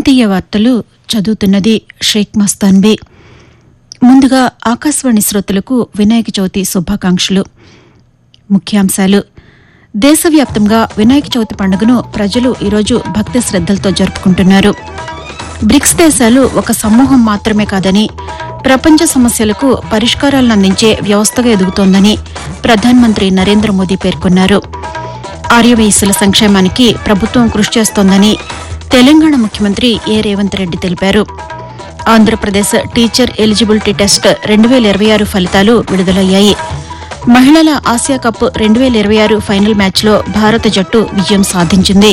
ప్రాంతీయ వార్తలు చదువుతున్నది షేక్ మస్తాన్బీ ముందుగా ఆకాశవాణి శ్రోతలకు వినాయక చవితి శుభాకాంక్షలు ముఖ్యాంశాలు దేశవ్యాప్తంగా వినాయక చవితి పండుగను ప్రజలు ఈరోజు భక్తి శ్రద్దలతో జరుపుకుంటున్నారు బ్రిక్స్ దేశాలు ఒక సమూహం మాత్రమే కాదని ప్రపంచ సమస్యలకు పరిష్కారాలను అందించే వ్యవస్థగా ఎదుగుతోందని ప్రధానమంత్రి నరేంద్ర మోదీ పేర్కొన్నారు ఆర్యవయస్సుల సంక్షేమానికి ప్రభుత్వం కృషి చేస్తోందని తెలంగాణ ముఖ్యమంత్రి ఏ రేవంత్ రెడ్డి తెలిపారు ఆంధ్రప్రదేశ్ టీచర్ ఎలిజిబిలిటీ టెస్ట్ రెండు వేల ఇరవై ఆరు ఫలితాలు విడుదలయ్యాయి మహిళల ఆసియా కప్ రెండు వేల ఇరవై ఆరు ఫైనల్ మ్యాచ్లో భారత జట్టు విజయం సాధించింది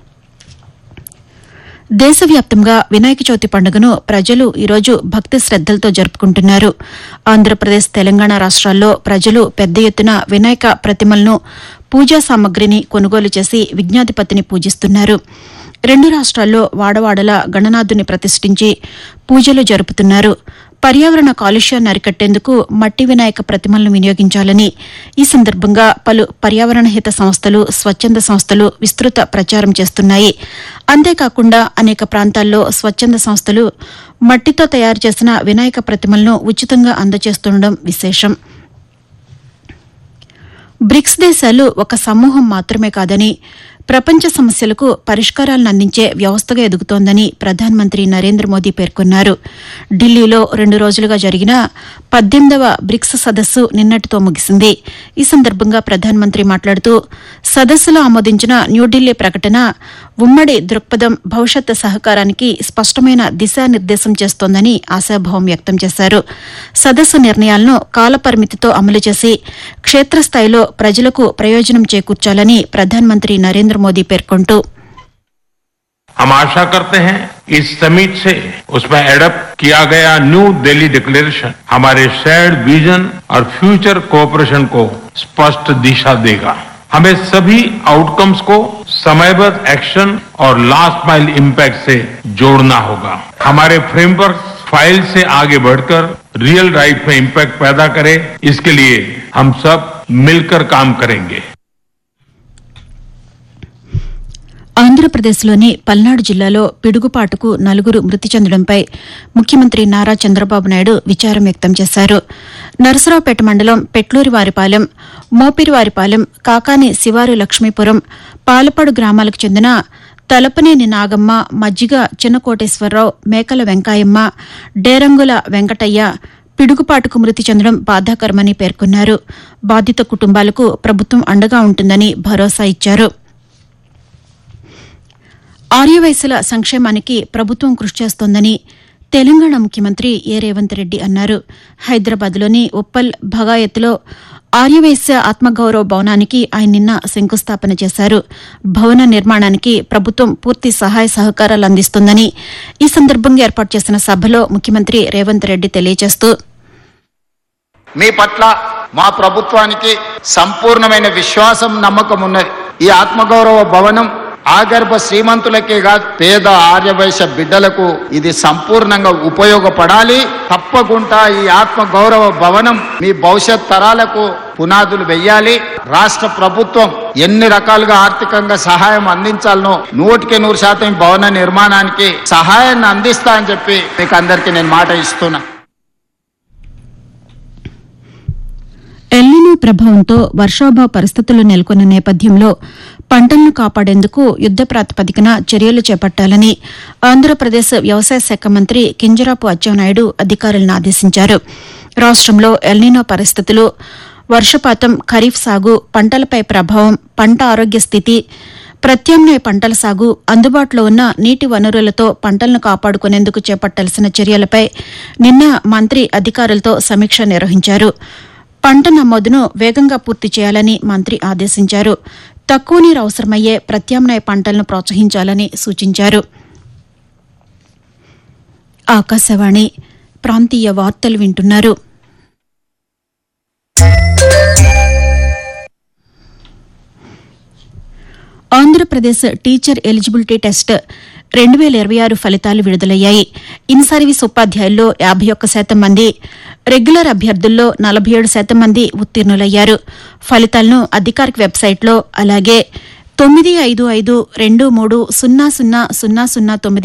దేశవ్యాప్తంగా వినాయక చవితి పండుగను ప్రజలు ఈరోజు భక్తి శ్రద్దలతో జరుపుకుంటున్నారు ఆంధ్రప్రదేశ్ తెలంగాణ రాష్ట్రాల్లో ప్రజలు పెద్ద ఎత్తున వినాయక ప్రతిమలను పూజా సామగ్రిని కొనుగోలు చేసి విజ్ఞాధిపతిని పూజిస్తున్నారు రెండు రాష్ట్రాల్లో వాడవాడల గణనాథుని ప్రతిష్ఠించి పూజలు జరుపుతున్నారు పర్యావరణ కాలుష్యాన్ని అరికట్టేందుకు మట్టి వినాయక ప్రతిమలను వినియోగించాలని ఈ సందర్భంగా పలు పర్యావరణ హిత సంస్థలు స్వచ్ఛంద సంస్థలు విస్తృత ప్రచారం చేస్తున్నాయి అంతేకాకుండా అనేక ప్రాంతాల్లో స్వచ్ఛంద సంస్థలు మట్టితో తయారు చేసిన వినాయక ప్రతిమలను ఉచితంగా అందజేస్తుండడం విశేషం బ్రిక్స్ దేశాలు ఒక సమూహం మాత్రమే కాదని ప్రపంచ సమస్యలకు పరిష్కారాలను అందించే వ్యవస్థగా ఎదుగుతోందని ప్రధానమంత్రి నరేంద్ర మోదీ పేర్కొన్నారు ఢిల్లీలో రెండు రోజులుగా జరిగిన పద్దెనిమిదవ బ్రిక్స్ సదస్సు నిన్నటితో ముగిసింది ఈ సందర్భంగా ప్రధానమంత్రి మాట్లాడుతూ సదస్సులో ఆమోదించిన న్యూఢిల్లీ ప్రకటన ఉమ్మడి దృక్పథం భవిష్యత్ సహకారానికి స్పష్టమైన దిశానిర్దేశం చేస్తోందని ఆశాభావం వ్యక్తం చేశారు సదస్సు నిర్ణయాలను కాలపరిమితితో అమలు చేసి క్షేత్రస్థాయిలో ప్రజలకు ప్రయోజనం చేకూర్చాలని ప్రధానమంత్రి నరేంద్ర మోదీ పేర్కొంటూ हम आशा करते हैं इस समिट से उसमें एडप्ट किया गया न्यू दिल्ली डिक्लेरेशन हमारे शेयर्ड विजन और फ्यूचर कोऑपरेशन को स्पष्ट दिशा देगा हमें सभी आउटकम्स को समयबद्ध एक्शन और लास्ट माइल इम्पैक्ट से जोड़ना होगा हमारे फ्रेमवर्क फाइल से आगे बढ़कर रियल लाइफ में इम्पैक्ट पैदा करे इसके लिए हम सब मिलकर काम करेंगे ఆంధ్రప్రదేశ్లోని పల్నాడు జిల్లాలో పిడుగుపాటుకు నలుగురు మృతి చెందడంపై ముఖ్యమంత్రి నారా చంద్రబాబు నాయుడు విచారం వ్యక్తం చేశారు నరసరావుపేట మండలం పెట్లూరివారిపాలెం మోపిరివారిపాలెం కాకాని శివారు లక్ష్మీపురం పాలపాడు గ్రామాలకు చెందిన తలపనేని నాగమ్మ మజ్జిగ చిన్నకోటేశ్వరరావు మేకల వెంకాయమ్మ డేరంగుల వెంకటయ్య పిడుగుపాటుకు మృతి చెందడం బాధాకరమని పేర్కొన్నారు బాధిత కుటుంబాలకు ప్రభుత్వం అండగా ఉంటుందని భరోసా ఇచ్చారు ఆర్యవయసుల సంక్షేమానికి ప్రభుత్వం కృషి చేస్తోందని తెలంగాణ ముఖ్యమంత్రి ఏ రేవంత్ రెడ్డి అన్నారు హైదరాబాద్లోని ఉప్పల్ భగాయత్లో ఆర్యవైశ్య ఆత్మగౌరవ భవనానికి ఆయన నిన్న శంకుస్థాపన చేశారు భవన నిర్మాణానికి ప్రభుత్వం పూర్తి సహాయ సహకారాలు అందిస్తుందని ఈ సందర్భంగా ఏర్పాటు చేసిన సభలో ముఖ్యమంత్రి రేవంత్ రెడ్డి తెలియజేస్తూ మీ పట్ల మా ప్రభుత్వానికి సంపూర్ణమైన విశ్వాసం నమ్మకం ఉన్నది ఈ ఆత్మగౌరవ భవనం ఆగర్భ శ్రీమంతులకే కాదు పేద ఆర్యవైశ్య బిడ్డలకు ఇది సంపూర్ణంగా ఉపయోగపడాలి తప్పకుండా ఈ ఆత్మ గౌరవ భవనం మీ భవిష్యత్ తరాలకు పునాదులు వెయ్యాలి రాష్ట్ర ప్రభుత్వం ఎన్ని రకాలుగా ఆర్థికంగా సహాయం అందించాలనో నూటికి నూరు శాతం ఈ భవన నిర్మాణానికి సహాయాన్ని అందిస్తా అని చెప్పి మీకు అందరికీ నేను మాట ఇస్తున్నా ఎల్నినో ప్రభావంతో వర్షాభావ పరిస్థితులు నెలకొన్న నేపథ్యంలో పంటలను కాపాడేందుకు యుద్ద ప్రాతిపదికన చర్యలు చేపట్టాలని ఆంధ్రప్రదేశ్ వ్యవసాయ శాఖ మంత్రి కింజరాపు అచ్చెన్నాయుడు అధికారులను ఆదేశించారు రాష్టంలో ఎల్నినో పరిస్థితులు వర్షపాతం ఖరీఫ్ సాగు పంటలపై ప్రభావం పంట ఆరోగ్య స్థితి ప్రత్యామ్నాయ పంటల సాగు అందుబాటులో ఉన్న నీటి వనరులతో పంటలను కాపాడుకునేందుకు చేపట్టాల్సిన చర్యలపై నిన్న మంత్రి అధికారులతో సమీక్ష నిర్వహించారు పంట నమోదును వేగంగా పూర్తి చేయాలని మంత్రి ఆదేశించారు తక్కువ నీరు అవసరమయ్యే ప్రత్యామ్నాయ పంటలను ప్రోత్సహించాలని సూచించారు ఆకాశవాణి ప్రాంతీయ వార్తలు వింటున్నారు ఆంధ్రప్రదేశ్ టీచర్ ఎలిజిబిలిటీ టెస్ట్ రెండు వేల ఇరవై ఆరు ఫలితాలు విడుదలయ్యాయి ఇన్ సర్వీస్ ఉపాధ్యాయుల్లో యాభై ఒక్క శాతం మంది రెగ్యులర్ అభ్యర్థుల్లో నలభై ఏడు శాతం మంది ఉత్తీర్ణులయ్యారు ఫలితాలను అధికారిక వెబ్సైట్లో అలాగే తొమ్మిది ఐదు ఐదు రెండు మూడు సున్నా సున్నా సున్నా సున్నా తొమ్మిది